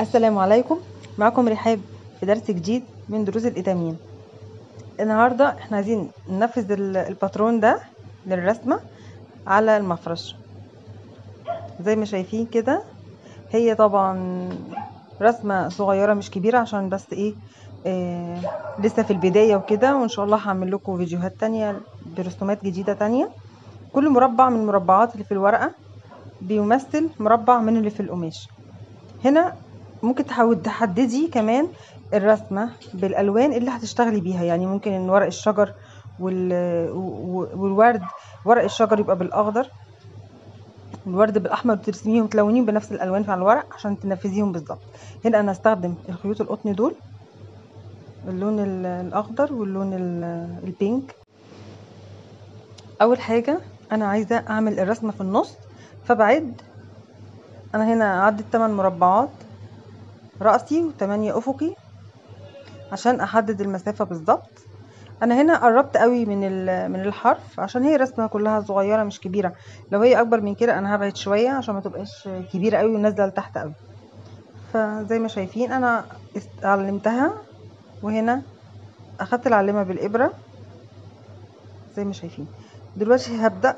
السلام عليكم معكم رحاب في درس جديد من دروس الإيتامين النهاردة احنا عايزين ننفذ ال- الباترون ده للرسمة على المفرش زي ما شايفين كده هي طبعا رسمة صغيرة مش كبيرة عشان بس ايه آه لسه في البداية وكده وان شاء الله هعمل لكم فيديوهات تانية برسومات جديدة تانية كل مربع من المربعات اللي في الورقة بيمثل مربع من اللي في القماش هنا ممكن تحاول تحددي كمان الرسمة بالألوان اللي هتشتغلي بيها يعني ممكن ان ورق الشجر وال... و- والورد ورق الشجر يبقى بالأخضر والورد بالأحمر وترسميهم تلونيهم بنفس الألوان على الورق عشان تنفذيهم بالظبط هنا أنا هستخدم الخيوط القطن دول اللون ال- الأخضر واللون ال- البينك أول حاجة أنا عايزة أعمل الرسمة في النص فبعد أنا هنا عدت 8 مربعات رأسي وتمانية أفقي عشان أحدد المسافة بالظبط أنا هنا قربت قوي من ال- من الحرف عشان هي رسمة كلها صغيرة مش كبيرة لو هي أكبر من كده أنا هبعد شوية عشان ما تبقاش كبيرة قوي ونازلة لتحت قوي فزي ما شايفين أنا است- علمتها وهنا أخدت العلامة بالإبرة زي ما شايفين دلوقتي هبدأ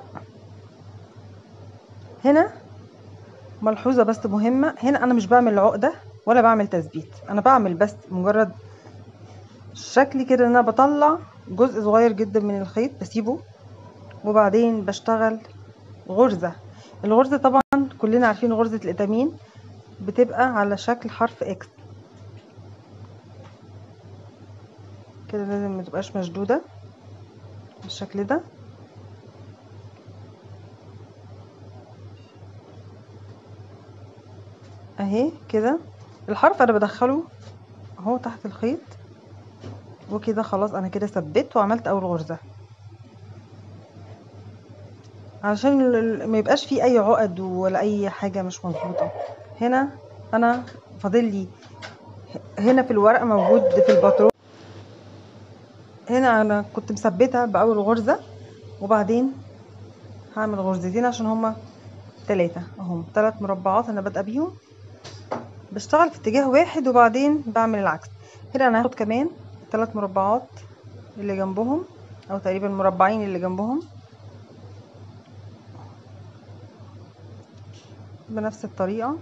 هنا ملحوظة بس مهمة هنا أنا مش بعمل عقدة ولا بعمل تثبيت أنا بعمل بس مجرد شكل كده إن أنا بطلع جزء صغير جدا من الخيط بسيبه وبعدين بشتغل غرزة الغرزة طبعا كلنا عارفين غرزة الإتامين بتبقى على شكل حرف إكس كده لازم متبقاش مشدودة بالشكل ده اهي كده الحرف انا بدخله اهو تحت الخيط وكده خلاص انا كده ثبت وعملت اول غرزة علشان ال- ال- ما يبقاش فيه اي عقد ولا اي حاجة مش مظبوطة هنا انا فاضل لي هنا في الورق موجود في الباترون هنا انا كنت مثبتة باول غرزة وبعدين هعمل غرزتين عشان هما تلاتة اهم تلات مربعات انا بادئه بيهم بشتغل في اتجاه واحد وبعدين بعمل العكس هنا انا هاخد كمان ثلاث مربعات اللي جنبهم او تقريبا مربعين اللي جنبهم بنفس الطريقة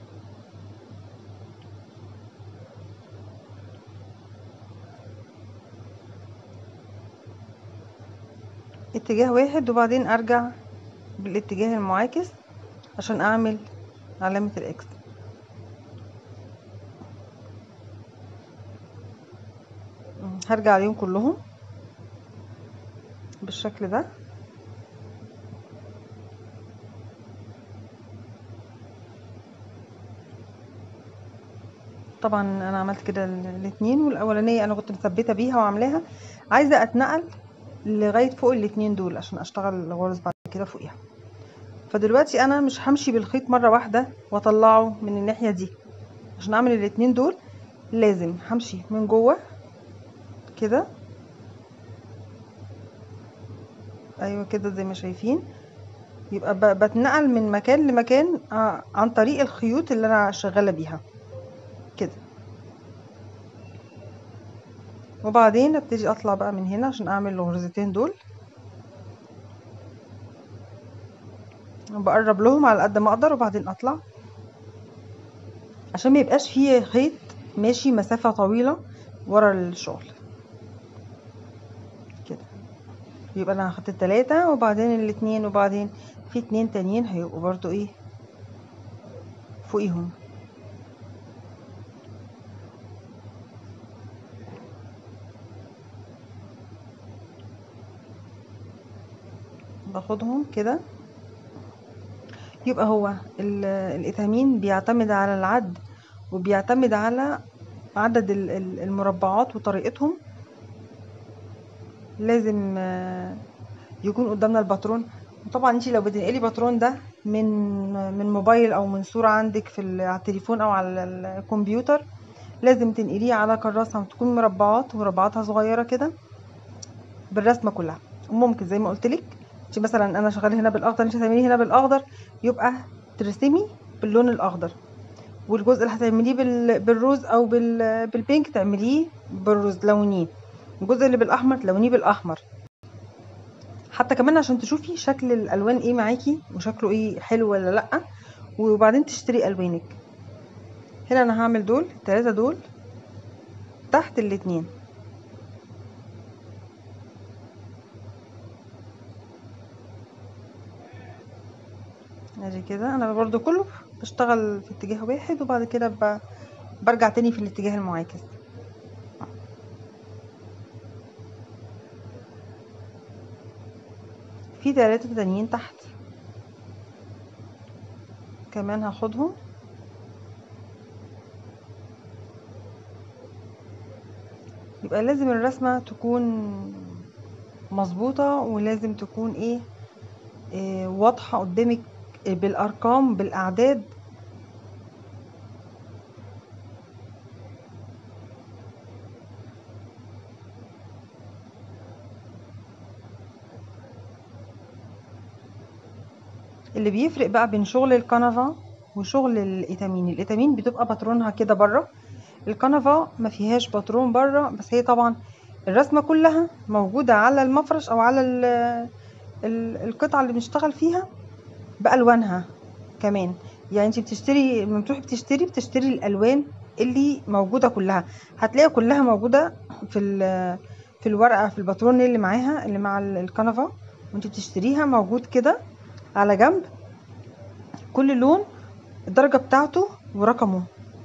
اتجاه واحد وبعدين ارجع بالاتجاه المعاكس عشان اعمل علامة الاكس هرجع عليهم كلهم بالشكل ده طبعا انا عملت كده ال- الاتنين والاولانيه انا كنت مثبته بيها وعاملاها عايزه اتنقل لغايه فوق الاتنين دول عشان اشتغل الغرز بعد كده فوقيها فدلوقتي انا مش همشي بالخيط مره واحده واطلعه من الناحيه دي عشان اعمل الاتنين دول لازم همشي من جوه كده ايوه كده زي ما شايفين يبقى ب- بتنقل من مكان لمكان ع- عن طريق الخيوط اللي انا شغاله بيها كده وبعدين ابتدي اطلع بقى من هنا عشان اعمل الغرزتين دول بقرب لهم على قد ما اقدر وبعدين اطلع عشان ما يبقاش فيه خيط ماشي مسافة طويلة ورا الشغل كده يبقى انا هاخد التلاتة وبعدين الاتنين وبعدين في اتنين تانيين هيبقوا برضو ايه فوقيهم باخدهم كده يبقى هو ال- الإتامين بيعتمد على العد وبيعتمد على عدد ال- ال- المربعات وطريقتهم لازم آه، يكون قدامنا الباترون وطبعا انتي لو بتنقلي باترون ده من من موبايل او من صورة عندك في ال- على التليفون او على ال- الكمبيوتر لازم تنقليه على كراسة تكون مربعات ومربعاتها صغيرة كده بالرسمة كلها وممكن زي ما قلت لك انت مثلا انا شغاله هنا بالاخضر انت هتعملي هنا بالاخضر يبقى ترسمي باللون الاخضر والجزء اللي هتعمليه بال... بالروز او بال... بالبينك تعمليه بالروز لونيه الجزء اللي بالاحمر تلونيه بالاحمر حتى كمان عشان تشوفي شكل الالوان ايه معاكي وشكله ايه حلو ولا لا وبعدين تشتري الوانك هنا انا هعمل دول التلاتة دول تحت الاتنين ادي كده انا برضو كله بشتغل في اتجاه واحد وبعد كده ب... برجع تاني في الاتجاه المعاكس في تلاتة تانيين تحت كمان هاخدهم يبقى لازم الرسمة تكون مظبوطة ولازم تكون ايه, إيه واضحة قدامك بالارقام بالاعداد اللي بيفرق بقى بين شغل الكنفة وشغل الإيتامين الإيتامين بتبقى باترونها كده بره الكنفة ما فيهاش باترون بره بس هي طبعا الرسمة كلها موجودة على المفرش أو على ال ال القطعة اللي بنشتغل فيها بألوانها كمان يعني انت بتشتري لما بتروحي بتشتري بتشتري الألوان اللي موجودة كلها هتلاقيها كلها موجودة في في الورقة في الباترون اللي معاها اللي مع الكنفة وانت بتشتريها موجود كده على جنب كل لون الدرجة بتاعته ورقمه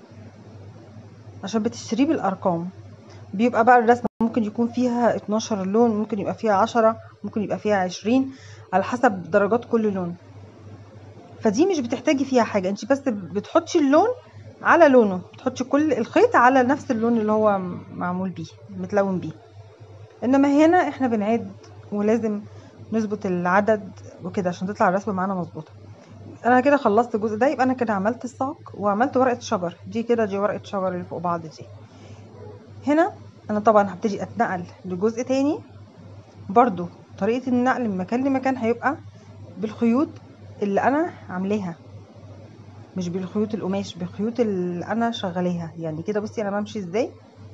عشان بتشتريه بالأرقام بيبقى بقى الرسمة ممكن يكون فيها 12 لون ممكن يبقى فيها 10 ممكن يبقى فيها 20 على حسب درجات كل لون فدي مش بتحتاجي فيها حاجة انت بس بتحطي اللون على لونه بتحطي كل الخيط على نفس اللون اللي هو معمول بيه متلون بيه انما هنا احنا بنعد ولازم نظبط العدد وكده عشان تطلع الرسمه معانا مظبوطه انا كده خلصت الجزء ده يبقى انا كده عملت الساق وعملت ورقه شجر دي كده دي ورقه شجر اللي فوق بعض دي هنا انا طبعا هبتدي اتنقل لجزء تاني برضو طريقه النقل من مكان لمكان هيبقى بالخيوط اللي انا عاملاها مش بالخيوط القماش بالخيوط اللي انا شغلاها يعني كده بصي انا بمشي ازاي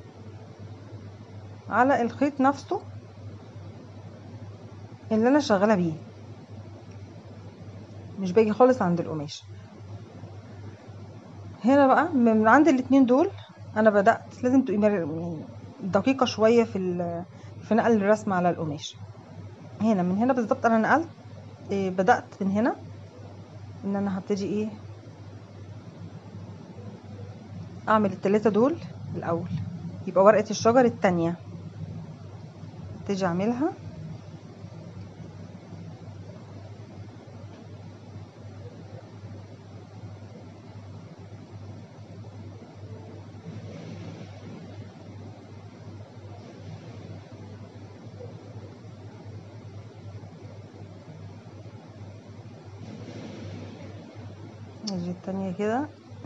على الخيط نفسه اللي انا شغاله بيه مش باجي خالص عند القماش هنا بقى من عند الاتنين دول انا بدات لازم تبقي دقيقه شويه في في نقل الرسم على القماش هنا من هنا بالظبط انا نقلت إيه بدات من هنا ان انا هبتدي ايه اعمل التلاتة دول الاول يبقى ورقه الشجر التانية ابتدي اعملها نجي التانية كده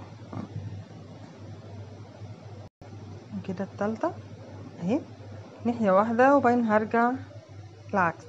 كده التالتة اهي ناحية واحدة وبعدين هرجع العكس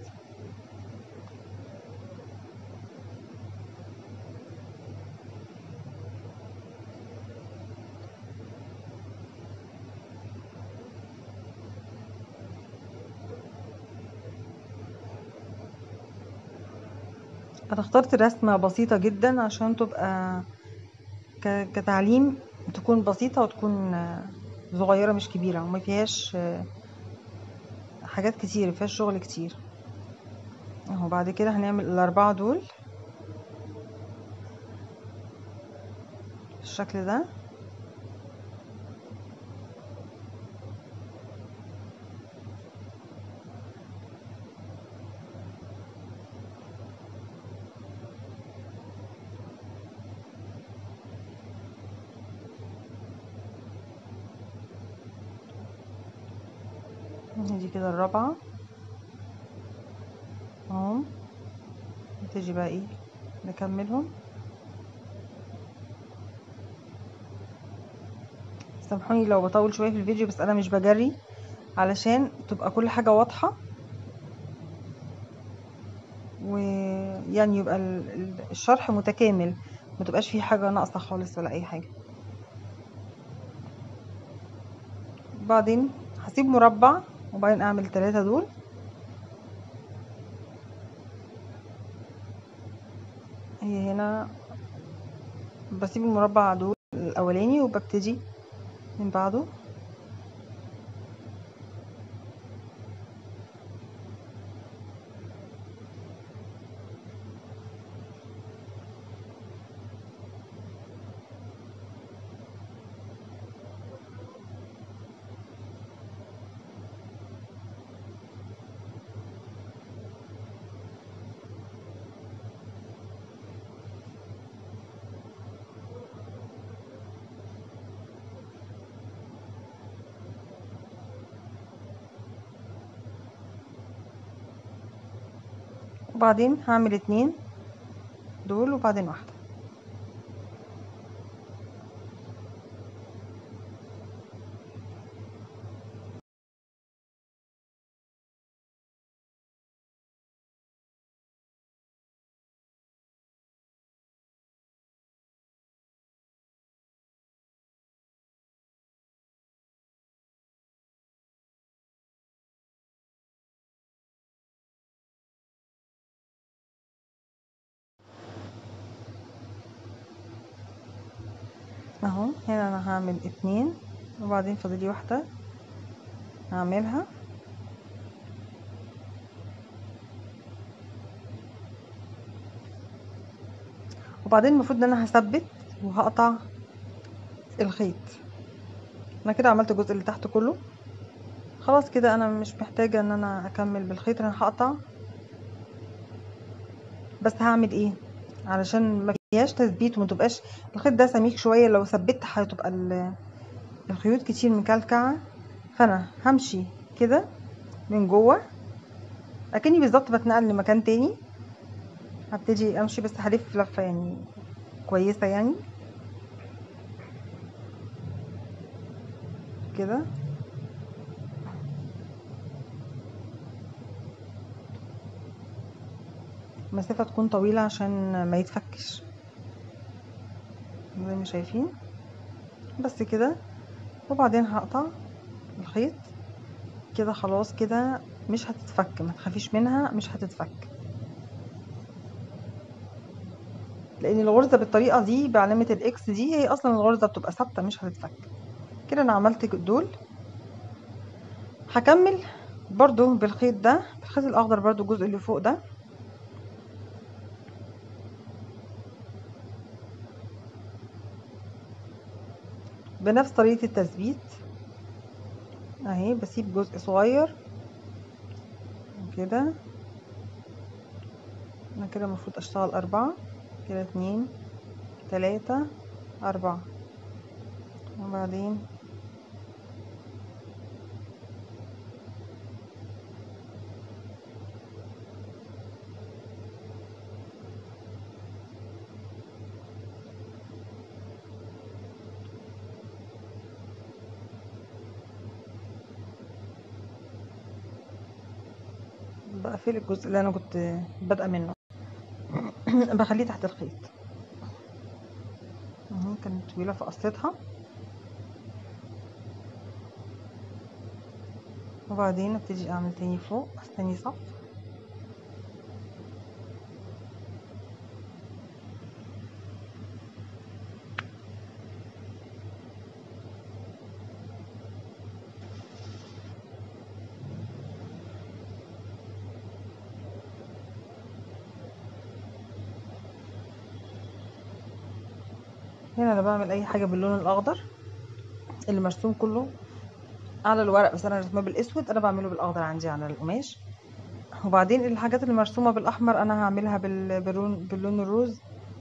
انا اخترت رسمة بسيطة جدا عشان تبقى كتعليم تكون بسيطة وتكون صغيرة مش كبيرة وما فيهاش حاجات كتير فيهاش شغل كتير اهو بعد كده هنعمل الاربعة دول بالشكل ده دي كده الرابعة اهو تيجي بقى ايه نكملهم سامحوني لو بطول شوية في الفيديو بس انا مش بجري علشان تبقى كل حاجة واضحة ويعني يبقى الشرح متكامل ما تبقاش فيه حاجة ناقصة خالص ولا اي حاجة بعدين هسيب مربع وبعدين اعمل التلاتة دول هي هنا بسيب المربع دول الاولاني وببتدي من بعده وبعدين هعمل اتنين دول وبعدين واحدة اهو هنا انا هعمل اتنين وبعدين فاضلي واحدة هعملها وبعدين المفروض ان انا هثبت وهقطع الخيط انا كده عملت الجزء اللي تحت كله خلاص كده انا مش محتاجة ان انا اكمل بالخيط انا هقطع بس هعمل ايه علشان ما فيهاش تثبيت وما تبقاش الخيط ده سميك شويه لو ثبت هتبقى الخيوط كتير مكلكعه فانا همشي كده من جوه اكني بالظبط بتنقل لمكان تاني هبتدي امشي بس هلف لفه يعني كويسه يعني كده مسافة تكون طويلة عشان ما يتفكش زي ما شايفين بس كده وبعدين هقطع الخيط كده خلاص كده مش هتتفك ما تخافيش منها مش هتتفك لان الغرزة بالطريقة دي بعلامة الاكس دي هي اصلا الغرزة بتبقى ثابتة مش هتتفك كده انا عملت دول هكمل برضو بالخيط ده بالخيط الاخضر برضو الجزء اللي فوق ده بنفس طريقة التثبيت اهي بسيب جزء صغير كده انا كده المفروض اشتغل اربعة كده اتنين تلاتة اربعة وبعدين بقفل الجزء اللي انا كنت بادئه منه بخليه تحت الخيط اهو كانت طويله فقصيتها وبعدين ابتدي اعمل تاني فوق تاني صف هنا انا بعمل اي حاجه باللون الاخضر اللي مرسوم كله على الورق بس انا رسمه بالاسود انا بعمله بالاخضر عندي على القماش وبعدين الحاجات اللي مرسومه بالاحمر انا هعملها بال- باللون باللون الروز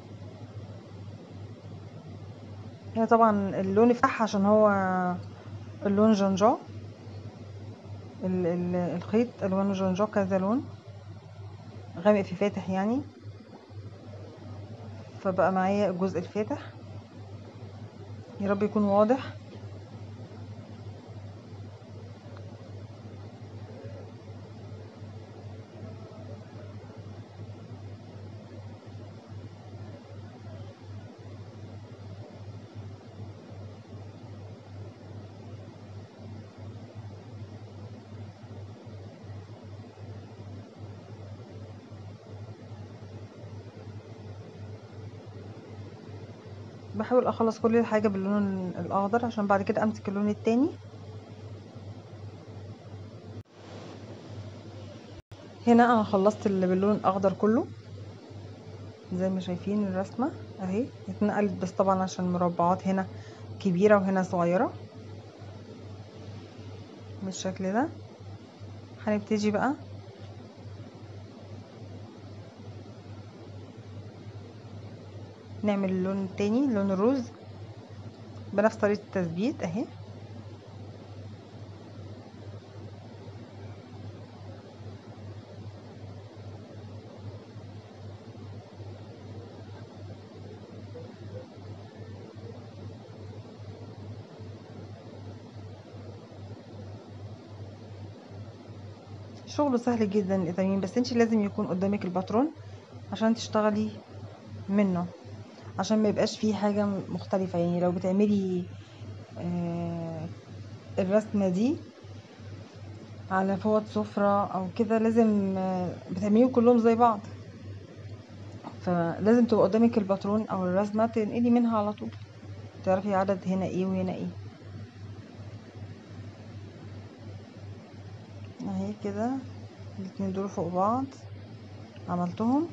هنا طبعا اللون يفتح عشان هو اللون جنجا ال- ال- الخيط الوانه جنجا كذا لون غامق في فاتح يعني فبقى معايا الجزء الفاتح يا رب يكون واضح بحاول اخلص كل حاجة باللون الاخضر عشان بعد كده امسك اللون التاني هنا انا خلصت اللي باللون الاخضر كله زي ما شايفين الرسمة اهي اتنقلت بس طبعا عشان المربعات هنا كبيرة وهنا صغيرة بالشكل ده هنبتدي بقى نعمل اللون التاني لون الروز بنفس طريقة التثبيت اهي شغله سهل جدا الإيطاليين بس انت لازم يكون قدامك الباترون عشان تشتغلي منه عشان ما يبقاش فيه حاجة مختلفة يعني لو بتعملي آه الرسمة دي على فوط سفرة او كده لازم آه بتعمليهم كلهم زي بعض فلازم تبقى قدامك الباترون او الرسمة تنقلي منها على طول تعرفي عدد هنا ايه وهنا ايه اهي كده الاتنين دول فوق بعض عملتهم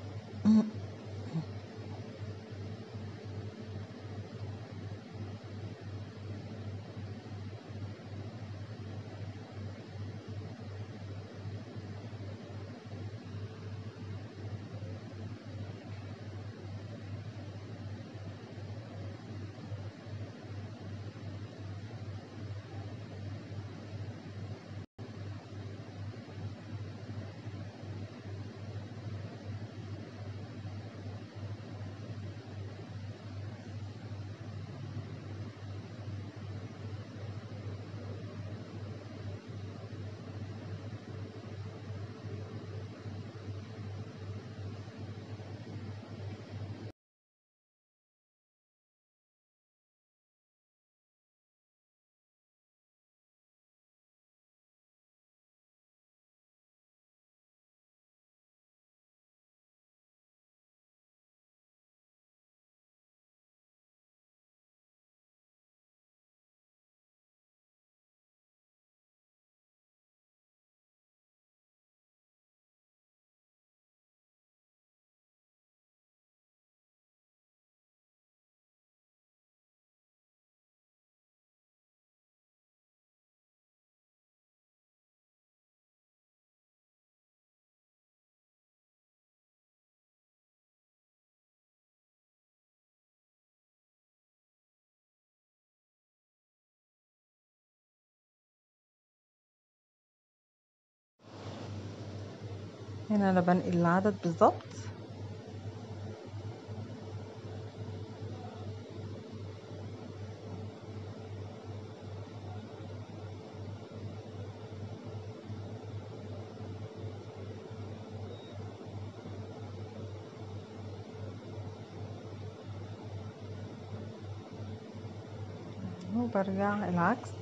هنا انا بنقل العدد بالظبط وبرجع العكس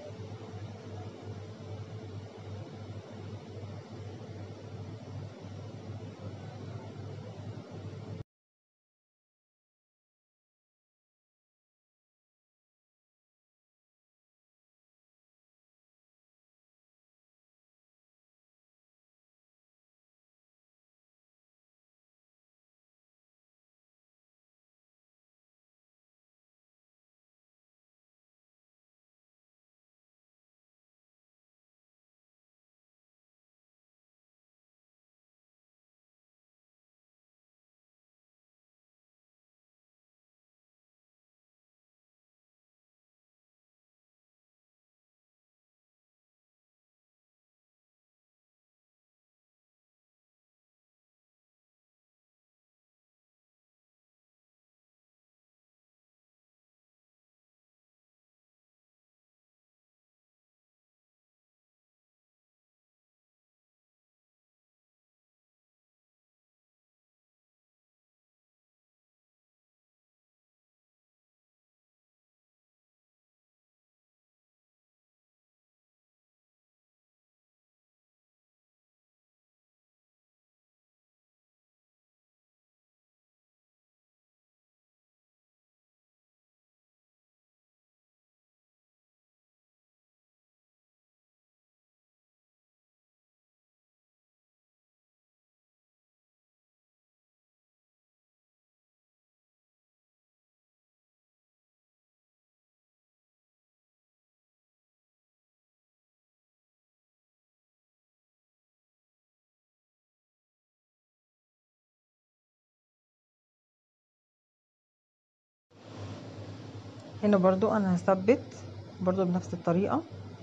هنا برضو انا هثبت برضو بنفس الطريقة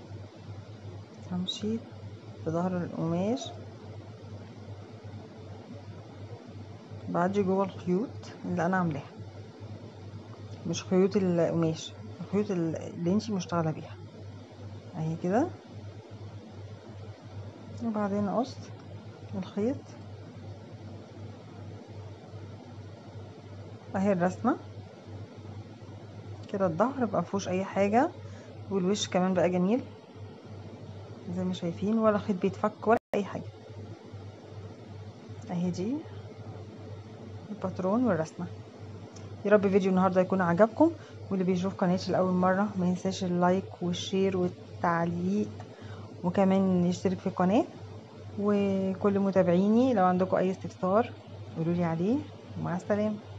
همشي بظهر القماش بعدي جوه الخيوط اللي انا عاملاها مش خيوط القماش الخيوط اللي انتي مشتغله بيها اهي كده وبعدين اقص الخيط اهي الرسمه كده الظهر بقى مفيهوش اي حاجه والوش كمان بقى جميل زي ما شايفين ولا خيط بيتفك ولا اي حاجه اهي دي الباترون والرسمه يا رب فيديو النهارده يكون عجبكم واللي بيشوف قناتي لاول مره ما ينساش اللايك والشير والتعليق وكمان يشترك في القناه وكل متابعيني لو عندكم اي استفسار قولوا لي عليه ومع السلامه